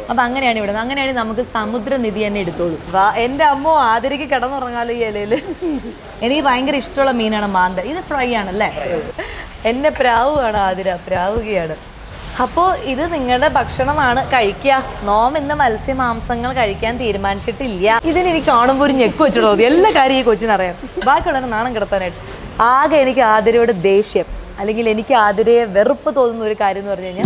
അപ്പൊ അങ്ങനെയാണ് ഇവിടെ അങ്ങനെയാണെങ്കിൽ നമുക്ക് സമുദ്രനിധി തന്നെ എടുത്തോളൂ വാ എൻ്റെ അമ്മ ആതിരയ്ക്ക് കിടന്നുറങ്ങാലോ ഈ ഇലയില് എനിക്ക് ഭയങ്കര ഇഷ്ടമുള്ള മീനാണ് മാന്ത ഇത് ഫ്രൈ ആണല്ലേ എൻ്റെ പ്രാവുകയാണ് ആതിര പ്രാവുകയാണ് അപ്പോൾ ഇത് നിങ്ങളുടെ ഭക്ഷണമാണ് കഴിക്കുക നോം ഇന്ന് മത്സ്യമാംസങ്ങൾ കഴിക്കാൻ തീരുമാനിച്ചിട്ടില്ല ഇതിന് എനിക്ക് കാണുമ്പോൾ ഒരു ഞെക്ക് വെച്ചിട്ട് തോന്നി എല്ലാ കാര്യം ഈ കൊച്ചിനറിയാം ബാക്കിയുള്ളവരെ നാണം കിടത്താനായിട്ട് ആകെ എനിക്ക് ആതിരയോട് ദേഷ്യം അല്ലെങ്കിൽ എനിക്ക് ആതിരയെ വെറുപ്പ് തോന്നുന്ന ഒരു കാര്യം എന്ന് പറഞ്ഞു കഴിഞ്ഞാൽ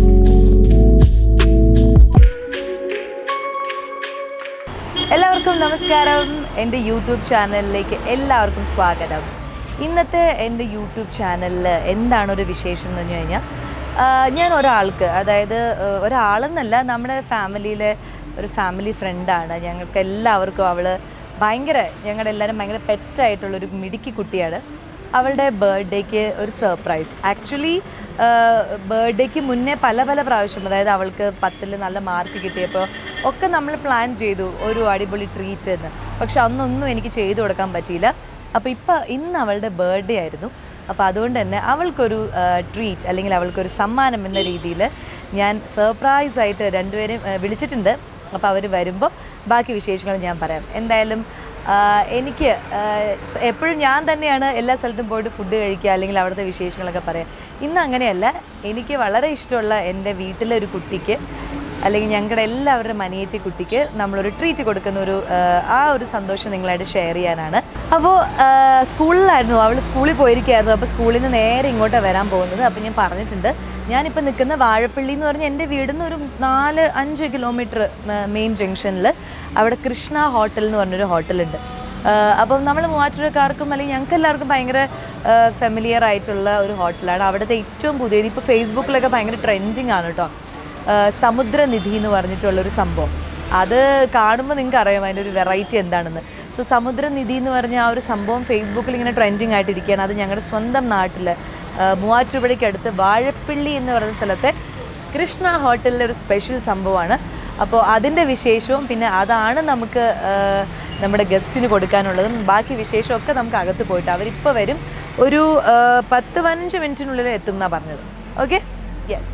എല്ലാവർക്കും നമസ്കാരം എൻ്റെ യൂട്യൂബ് ചാനലിലേക്ക് എല്ലാവർക്കും സ്വാഗതം ഇന്നത്തെ എൻ്റെ യൂട്യൂബ് ചാനലിൽ എന്താണ് ഒരു വിശേഷം എന്ന് പറഞ്ഞു കഴിഞ്ഞാൽ ആ, ഞാൻ ഒരാൾക്ക് അതായത് ആ, ഒരാളെന്നല്ല നമ്മുടെ ഫാമിലിയിലെ ഒരു ഫാമിലി ഫ്രണ്ടാണ് ഞങ്ങൾക്ക് എല്ലാവർക്കും അവൾ ഭയങ്കര ഞങ്ങളുടെ എല്ലാവരും ഭയങ്കര പെറ്റായിട്ടുള്ളൊരു മിടുക്കി കുട്ടിയാണ് അവളുടെ ബർത്ത്ഡേക്ക് ഒരു സർപ്രൈസ് ആക്ച്വലി ബർത്ത്ഡേക്ക് മുന്നേ പല പല പ്രാവശ്യം അതായത് അവൾക്ക് പത്തിൽ നല്ല മാർക്ക് കിട്ടിയപ്പോൾ ഒക്കെ നമ്മൾ പ്ലാൻ ചെയ്തു ഒരു അടിപൊളി ട്രീറ്റ് എന്ന് പക്ഷെ അന്നൊന്നും എനിക്ക് ചെയ്തു കൊടുക്കാൻ പറ്റിയില്ല അപ്പോൾ ഇപ്പോൾ ഇന്ന് അവളുടെ ബർത്ത്ഡേ ആയിരുന്നു അപ്പോൾ അതുകൊണ്ട് തന്നെ അവൾക്കൊരു ട്രീറ്റ് അല്ലെങ്കിൽ അവൾക്കൊരു സമ്മാനം എന്ന രീതിയിൽ ഞാൻ സർപ്രൈസ് ആയിട്ട് രണ്ടുപേരും ആ, വിളിച്ചിട്ടുണ്ട് അപ്പോൾ അവർ വരുമ്പോൾ ബാക്കി വിശേഷങ്ങൾ ഞാൻ പറയാം എന്തായാലും ആഹ് എനിക്ക് എപ്പോഴും ഞാൻ തന്നെയാണ് എല്ലാ സ്ഥലത്തും പോയിട്ട് ഫുഡ് കഴിക്കുക അല്ലെങ്കിൽ അവിടുത്തെ വിശേഷങ്ങളൊക്കെ പറയാം ഇന്ന് അങ്ങനെയല്ല എനിക്ക് വളരെ ഇഷ്ടമുള്ള എൻ്റെ വീട്ടിലെ ഒരു കുട്ടിക്ക് അല്ലെങ്കിൽ ഞങ്ങളുടെ എല്ലാവരുടെ മനയത്തി കുട്ടിക്ക് നമ്മളൊരു ട്രീറ്റ് കൊടുക്കുന്ന ഒരു ആഹ് ആ ഒരു സന്തോഷം നിങ്ങളായിട്ട് ഷെയർ ചെയ്യാനാണ് അപ്പോൾ സ്കൂളിലായിരുന്നു അവൾ സ്കൂളിൽ പോയിരിക്കുകയായിരുന്നു അപ്പോൾ സ്കൂളിൽ നിന്ന് നേരെ ഇങ്ങോട്ടാണ് വരാൻ പോകുന്നത് അപ്പോൾ ഞാൻ പറഞ്ഞിട്ടുണ്ട് ഞാനിപ്പോൾ നിൽക്കുന്ന വാഴപ്പള്ളി എന്ന് പറഞ്ഞാൽ എൻ്റെ വീടിൽ നിന്ന് ഒരു നാല് അഞ്ച് കിലോമീറ്റർ മെയിൻ ജംഗ്ഷനിൽ അവിടെ കൃഷ്ണ ഹോട്ടൽ എന്ന് പറഞ്ഞൊരു ഹോട്ടലുണ്ട് ആഹ് അപ്പം നമ്മൾ മൂവാറ്റുപുഴക്കാർക്കും അല്ലെങ്കിൽ ഞങ്ങൾക്ക് എല്ലാവർക്കും ഭയങ്കര ഫെമിലിയർ ആയിട്ടുള്ള ഒരു ഹോട്ടലാണ് അവിടുത്തെ ഏറ്റവും പുതിയത് ഇപ്പോൾ ഫേസ്ബുക്കിലൊക്കെ ഭയങ്കര ട്രെൻഡിങ് ആണ് കേട്ടോ ആഹ് സമുദ്രനിധി എന്ന് പറഞ്ഞിട്ടുള്ളൊരു സംഭവം അത് കാണുമ്പോൾ നിങ്ങൾക്ക് അറിയാം അതിൻ്റെ ഒരു വെറൈറ്റി എന്താണെന്ന് സോ സമുദ്രനിധി എന്ന് പറഞ്ഞ ആ ഒരു സംഭവം ഫേസ്ബുക്കിൽ ഇങ്ങനെ ട്രെൻഡിങ് ആയിട്ടിരിക്കുകയാണ് അത് ഞങ്ങളുടെ സ്വന്തം നാട്ടിൽ മൂവാറ്റുപുഴയ്ക്ക് അടുത്ത് വാഴപ്പിള്ളി എന്ന് പറയുന്ന സ്ഥലത്തെ കൃഷ്ണ ഹോട്ടലിലെ ഒരു സ്പെഷ്യൽ സംഭവമാണ് അപ്പോൾ അതിൻ്റെ വിശേഷവും പിന്നെ അതാണ് നമുക്ക് ആ, നമ്മുടെ ഗസ്റ്റിന് കൊടുക്കാനുള്ളതും ബാക്കി വിശേഷമൊക്കെ നമുക്ക് അകത്ത് പോയിട്ട് അവരിപ്പോൾ വരും ഒരു ആ, പത്ത് പതിനഞ്ച് മിനിറ്റിനുള്ളിൽ എത്തും എന്നാണ് പറഞ്ഞത് ഓക്കെ യെസ്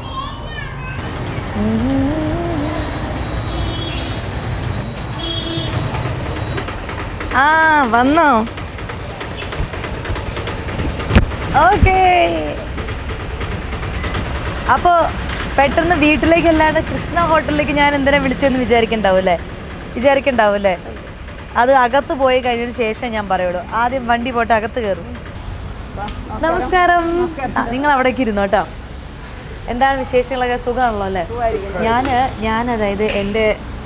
ആ വന്നോ ഓക്കേ അപ്പോൾ പെട്ടെന്ന് വീട്ടിലേക്ക് അല്ലാതെ കൃഷ്ണ ഹോട്ടലിലേക്ക് ഞാൻ എന്തിനാ വിളിച്ചതെന്ന് വിചാരിക്കണ്ടാവും അല്ലേ വിചാരിക്കണ്ടാവും അല്ലേ അത് അകത്ത് പോയി കഴിഞ്ഞതിന് ശേഷം ഞാൻ പറയുള്ളൂ ആദ്യം വണ്ടി പോട്ട് അകത്ത് കയറും നമസ്കാരം ആ, നിങ്ങൾ അവിടേക്ക് ഇരുന്നു കേട്ടോ എന്താണ് വിശേഷങ്ങളൊക്കെ സുഖമാണല്ലോ അല്ലേ ഞാൻ ഞാൻ അതായത് എൻ്റെ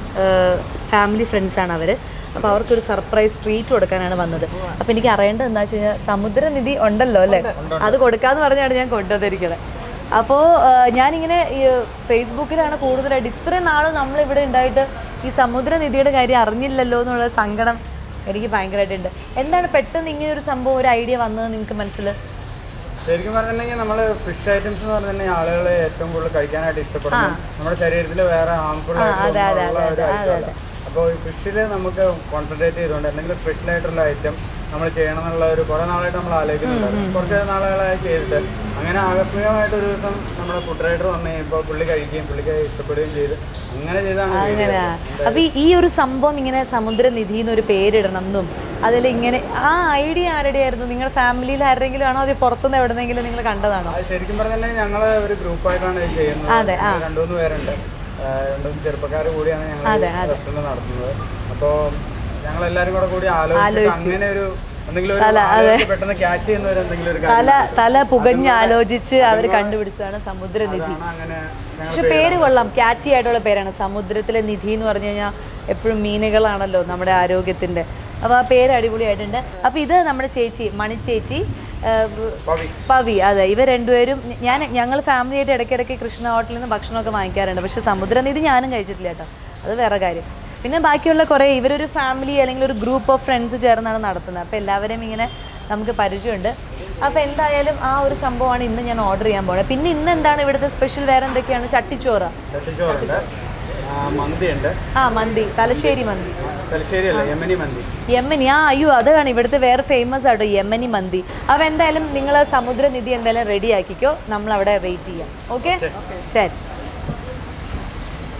ഫാമിലി ഫ്രണ്ട്സാണ് അവർ അപ്പോൾ അവർക്കൊരു സർപ്രൈസ് ട്രീറ്റ് കൊടുക്കാനാണ് വന്നത് അപ്പോൾ എനിക്ക് അറിയേണ്ടത് എന്താ വെച്ച് കഴിഞ്ഞാൽ സമുദ്രനിധി ഉണ്ടല്ലോ അല്ലേ അത് കൊടുക്കാന്ന് പറഞ്ഞാണ് ഞാൻ കൊണ്ടുവന്നിരിക്കുന്നത് അപ്പോൾ ഞാനിങ്ങനെ ഈ ഫേസ്ബുക്കിലാണ് കൂടുതലായിട്ട് ഇത്രയും നാൾ നമ്മളിവിടെ ഉണ്ടായിട്ട് ഈ സമുദ്രനിധിയുടെ കാര്യം അറിഞ്ഞില്ലല്ലോ എന്നുള്ള സങ്കടം എനിക്ക് ഭയങ്കരമായിട്ടുണ്ട് എന്താണ് പെട്ടെന്ന് ഇങ്ങനെ ഒരു സംഭവം ഒരു ഐഡിയ വന്നത് നിങ്ങൾക്ക് മനസ്സിൽ ശരിക്കും പറഞ്ഞിട്ടുണ്ടെങ്കിൽ നമ്മൾ ഫിഷ് ഐറ്റംസ് എന്ന് പറഞ്ഞിട്ടുണ്ടെങ്കിൽ ആളുകൾ ഏറ്റവും കൂടുതൽ കഴിക്കാനായിട്ട് ഇഷ്ടപ്പെടുന്നു നമ്മുടെ ശരീരത്തിൽ വേറെ ഹാംഫുൾ ആയിട്ടുള്ള ഒരു ഐറ്റമല്ല അപ്പോൾ ഈ ഫിഷിൽ നമുക്ക് കോൺസെൻട്രേറ്റ് ചെയ്തുകൊണ്ട് എന്തെങ്കിലും സ്പെഷ്യൽ ആയിട്ടുള്ള ഐറ്റം നമ്മൾ ചെയ്യണം എന്നുള്ള ഒരു കുറേ നാളായിട്ട് നമ്മൾ ആലോചിക്കുന്നുണ്ടായിരുന്നു കുറച്ച് നാളുകളായി ചെയ്തിട്ട് അങ്ങനെ ആകസ്മികമായിട്ട് ഒരു ദിവസം നമ്മുടെ ഫുഡ് റൈഡർ വന്നു കഴിഞ്ഞപ്പോൾ പുള്ളി കഴിക്കുകയും പുള്ളിക്ക് ഇഷ്ടപ്പെടുകയും ചെയ്ത് അങ്ങനെ ചെയ്താണ് ഇത് അങ്ങനെ ചെയ്തത്. അപ്പൊ ഈ- ഈ ഒരു സംഭവം ഇങ്ങനെ സമുദ്രനിധി എന്നൊരു പേരിടണം എന്നും അതിൽ ഇങ്ങനെ ആ ഐഡിയ ആരുടെ ആയിരുന്നു നിങ്ങളുടെ ഫാമിലിയിൽ ആരുടെങ്കിലും ആണോ അത് പുറത്തുനിന്ന് എവിടെന്നെങ്കിലും നിങ്ങൾ കണ്ടതാണോ അത് ശരിക്കും പറഞ്ഞിട്ടുണ്ടെങ്കിൽ ഞങ്ങള് ഒരു ഗ്രൂപ്പായിട്ടാണ് ഇത് ചെയ്യുന്നത് അതെ, ആ. രണ്ടു മൂന്ന് പേരുണ്ട് ആ, രണ്ടും ചെറുപ്പക്കാർ കൂടിയാണ് ഞങ്ങൾ റെസ്റ്റോറന്റ് നടത്തുന്നത് അപ്പോൾ ഞങ്ങൾ എല്ലാവരും കൂടെ കൂടി ആലോചിച്ചിട്ട് അങ്ങനെ ഒരു എന്തെങ്കിലും ഒരു ആളുകൾക്ക് പെട്ടെന്ന് ക്യാച്ച് ചെയ്യുന്ന ഒരു എന്തെങ്കിലും ഒരു കാര്യം തല തല പുകഞ്ഞ് ആലോചിച്ച് അവർ കണ്ടുപിടിച്ചതാണ് സമുദ്രനിധി ആണ് അങ്ങനെ ഞങ്ങൾ പക്ഷെ പേര് കൊള്ളാം ക്യാച്ചി ആയിട്ടുള്ള പേരാണ് സമുദ്രത്തിലെ നിധി എന്ന് പറഞ്ഞു കഴിഞ്ഞാൽ എപ്പോഴും മീനുകളാണല്ലോ നമ്മുടെ ആരോഗ്യത്തിന്റെ അപ്പോൾ ആ പേര് അടിപൊളിയായിട്ടുണ്ട് അപ്പോൾ ഇത് നമ്മുടെ ചേച്ചി മണി ചേച്ചി ആ, പവി പവി അതെ ഇവർ രണ്ടുപേരും ഞാൻ ഞങ്ങൾ ഫാമിലിയായിട്ട് ഇടയ്ക്കിടയ്ക്ക് കൃഷ്ണ ഹോട്ടലിൽ നിന്ന് ഭക്ഷണമൊക്കെ വാങ്ങിക്കാറുണ്ട് പക്ഷെ സമുദ്രനിധി ഞാനും കഴിച്ചിട്ടില്ല കേട്ടോ അത് വേറെ കാര്യം പിന്നെ ബാക്കിയുള്ള കുറേ ഇവരൊരു ഫാമിലി അല്ലെങ്കിൽ ഒരു ഗ്രൂപ്പ് ഓഫ് ഫ്രണ്ട്സ് ചേർന്നാണ് നടത്തുന്നത് അപ്പോൾ എല്ലാവരെയും ഇങ്ങനെ നമുക്ക് പരിചയമുണ്ട് അപ്പോൾ എന്തായാലും ആ ഒരു സംഭവമാണ് ഇന്ന് ഞാൻ ഓർഡർ ചെയ്യാൻ പോകുന്നത് പിന്നെ ഇന്ന് എന്താണ് ഇവിടുത്തെ സ്പെഷ്യൽ വേറെ എന്തൊക്കെയാണ് ചട്ടിച്ചോറ് ചട്ടിച്ചോറുണ്ട് ആ, മന്തിയുണ്ട് ആ മന്തി തലശ്ശേരി മന്തി തലശ്ശേരി അല്ല യമനി മന്തി യമനി ആ അയ്യോ അതാണ് ഇവിടുത്തെ വേറെ ഫേമസ് ആട്ടോ യമനി മന്തി അപ്പോൾ എന്തായാലും നിങ്ങൾ സമുദ്രനിധി എന്തായാലും റെഡി ആക്കിക്കോ നമ്മൾ അവിടെ വെയിറ്റ് ചെയ്യാം ഓക്കെ ശരി